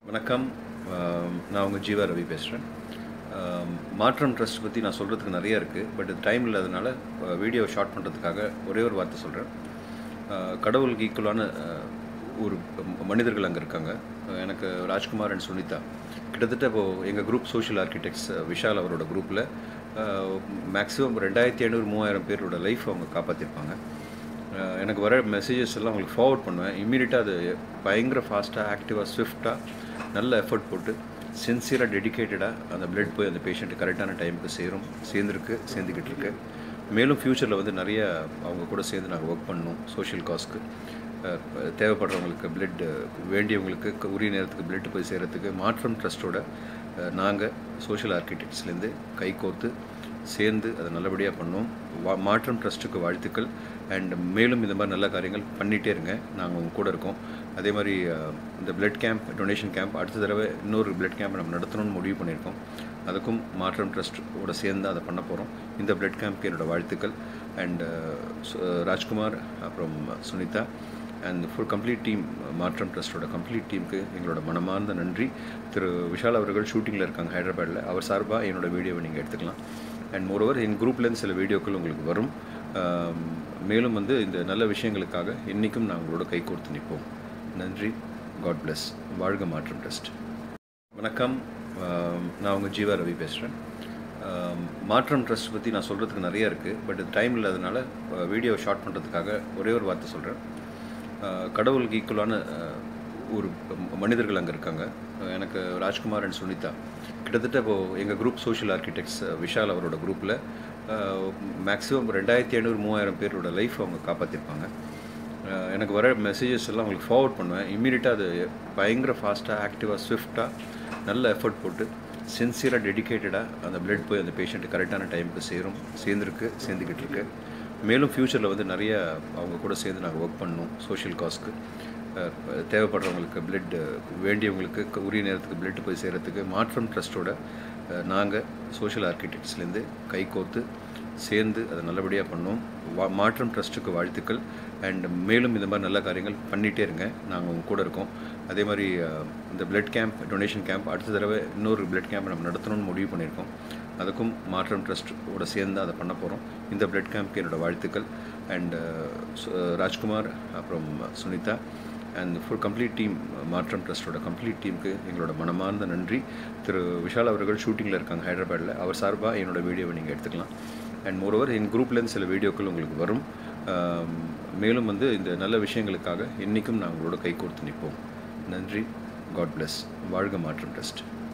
வணக்கம் ஆம், நான் உங்கள் ஜீவா ரவி பேசுகிறேன் மாற்றம் ட்ரஸ்ட் பற்றி நான் சொல்கிறதுக்கு நிறைய இருக்குது பட் டைம் இல்லாதனால வீடியோ ஷார்ட் பண்ணுறதுக்காக ஒரே ஒரு வார்த்தை சொல்கிறேன் கடவுளுக்கு ஈக்குவலான ஒரு ம- மனிதர்கள் அங்கே இருக்காங்க அஹ், எனக்கு ராஜ்குமார் அண்ட் சுனிதா கிட்டத்தட்ட இப்போது எங்கள் குரூப் சோஷியல் ஆர்கிடெக்ட்ஸ் விஷால் அவரோட குரூப்பில் மேக்ஸிமம் ரெண்டாயிரத்தி ஐநூறு மூவாயிரம் பேரோட லைஃப் அவங்க காப்பாற்றிருப்பாங்க அஹ் எனக்கு வர மெசேஜஸ் எல்லாம் உங்களுக்கு ஃபார்வர்ட் பண்ணுவேன் இம்மீடியட்டாக அது பயங்கர ஃபாஸ்ட்டாக ஆக்டிவாக ஸ்விஃப்டாக நல்ல எஃபர்ட் போட்டு சின்சியராக டெடிகேட்டடாக அந்த பிளட் போய் அந்த பேஷண்ட்டு கரெக்டான டைமுக்கு சேரும் சேர்ந்துருக்கு சேர்ந்துக்கிட்டு இருக்கு மேலும் ஃப்யூச்சரில் வந்து நிறைய அவங்க கூட சேர்ந்து நாங்கள் ஒர்க் பண்ணணும் சோஷியல் காஸ்க்கு தேவைப்படுறவங்களுக்கு பிளட் வேண்டியவங்களுக்கு க- உரிய நேரத்துக்கு பிளட் போய் சேர்கிறதுக்கு மாற்றம் ட்ரஸ்ட்டோட நாங்கள் சோஷியல் ஆர்கிடெக்ட்ஸ்லேருந்து கைகோர்த்து சேர்ந்து அதை நல்லபடியாக பண்ணோம் வா மாற்றம் ட்ரஸ்ட்டுக்கு வாழ்த்துக்கள் அண்ட் மேலும் இந்த மாதிரி நல்ல காரியங்கள் பண்ணிகிட்டே இருங்க நாங்கள் உங்க கூட இருக்கோம் அதே மாதிரி அஹ், இந்த பிளட் கேம்ப் டொனேஷன் கேம்ப் அடுத்த தடவை இன்னொரு பிளட் கேம்ப் நம்ம நடத்தணும்னு முடிவு பண்ணியிருக்கோம் அதுக்கும் மாற்றம் ட்ரஸ்ட்டோட சேர்ந்து அதை பண்ண போகிறோம் இந்த பிளட் கேம்ப்க்கு என்னோட வாழ்த்துக்கள் அண்ட் ராஜ்குமார் அப்புறம் Sunita and full complete team Maatram ட்ரஸ்ட்டோட கம்ப்ளீட் டீமுக்கு எங்களோட மனமார்ந்த நன்றி திரு விஷால் அவர்கள் ஷூட்டிங்கில் இருக்காங்க ஹைதராபாத்தில் அவர் சார்பாக என்னோட வீடியோவை நீங்கள் எடுத்துக்கலாம் அண்ட் மோரோவர் என் குரூப்லேருந்து சில வீடியோக்கள் உங்களுக்கு வரும் ஆம், மேலும் வந்து இந்த நல்ல விஷயங்களுக்காக என்றைக்கும் நான் உங்களோட கை கோர்த்து நிற்போம் நன்றி காட் bless வாழ்க மாற்றம் ட்ரஸ்ட் வணக்கம் ஆம், நான் உங்கள் ஜீவா ரவி பேசுகிறேன் மாற்றம் ட்ரஸ்ட் பற்றி நான் சொல்கிறதுக்கு நிறைய இருக்குது பட் டைம் இல்லாதனால வீடியோ ஷார்ட் பண்ணுறதுக்காக ஒரே ஒரு வார்த்தை சொல்கிறேன் கடவுளுக்கு ஈக்குவலான ஒரு ம- மனிதர்கள் அங்கே இருக்காங்க அஹ் எனக்கு ராஜ்குமார் அண்ட் சுனிதா கிட்டத்தட்ட இப்போது எங்கள் குரூப் சோஷியல் ஆர்கிடெக்ட்ஸ் விஷால் அவரோட குரூப்பில் மேக்ஸிமம் ரெண்டாயிரத்தி ஐநூறு மூவாயிரம் பேரோட லைஃப் அவங்க காப்பாற்றிருப்பாங்க அஹ் எனக்கு வர மெசேஜஸ் எல்லாம் உங்களுக்கு ஃபார்வர்ட் பண்ணுவேன் இம்மீடியட்டாக அது பயங்கர ஃபாஸ்ட்டாக ஆக்டிவாக ஸ்விஃப்டாக நல்ல எஃபர்ட் போட்டு சின்சியராக டெடிகேட்டடாக அந்த பிளட் போய் அந்த பேஷண்ட்டு கரெக்டான டைமுக்கு சேரும் சேர்ந்துருக்கு சேர்ந்துக்கிட்டு இருக்கு மேலும் ஃப்யூச்சரில் வந்து நிறைய அவங்க கூட சேர்ந்து நாங்கள் ஒர்க் பண்ணணும் சோஷியல் காஸ்க்கு தேவைப்படுறவங்களுக்கு பிளட் வேண்டியவங்களுக்கு க- உரிய நேரத்துக்கு பிளட் போய் சேர்கிறதுக்கு மாற்றம் ட்ரஸ்ட்டோட நாங்கள் சோஷியல் ஆர்கிடெக்ட்ஸ்லேருந்து கைகோர்த்து சேர்ந்து அதை நல்லபடியாக பண்ணோம் வா மாற்றம் ட்ரஸ்ட்டுக்கு வாழ்த்துக்கள் அண்ட் மேலும் இந்த மாதிரி நல்ல காரியங்கள் பண்ணிகிட்டே இருங்க நாங்கள் உங்க கூட இருக்கோம் அதே மாதிரி அஹ், இந்த பிளட் கேம்ப் டொனேஷன் கேம்ப் அடுத்த தடவை இன்னொரு பிளட் கேம்ப் நம்ம நடத்தணும்னு முடிவு பண்ணியிருக்கோம் அதுக்கும் மாற்றம் ட்ரஸ்ட்டோட சேர்ந்து அதை பண்ண போகிறோம் இந்த பிளட் கேம்ப்க்கு என்னோட வாழ்த்துக்கள் அண்ட் ராஜ்குமார் அப்புறம் Sunita and full complete team Maatram ட்ரஸ்ட்டோட கம்ப்ளீட் டீமுக்கு எங்களோட மனமார்ந்த நன்றி திரு விஷால் அவர்கள் ஷூட்டிங்கில் இருக்காங்க ஹைதராபாத்தில் அவர் சார்பாக என்னோட வீடியோவை நீங்கள் எடுத்துக்கலாம் அண்ட் மோரோவர் என் குரூப்லேருந்து சில வீடியோக்கள் உங்களுக்கு வரும் ஆம், மேலும் வந்து இந்த நல்ல விஷயங்களுக்காக என்றைக்கும் நான் உங்களோட கை கோர்த்து நிற்போம் நன்றி காட் bless வாழ்க மாற்றம் ட்ரஸ்ட்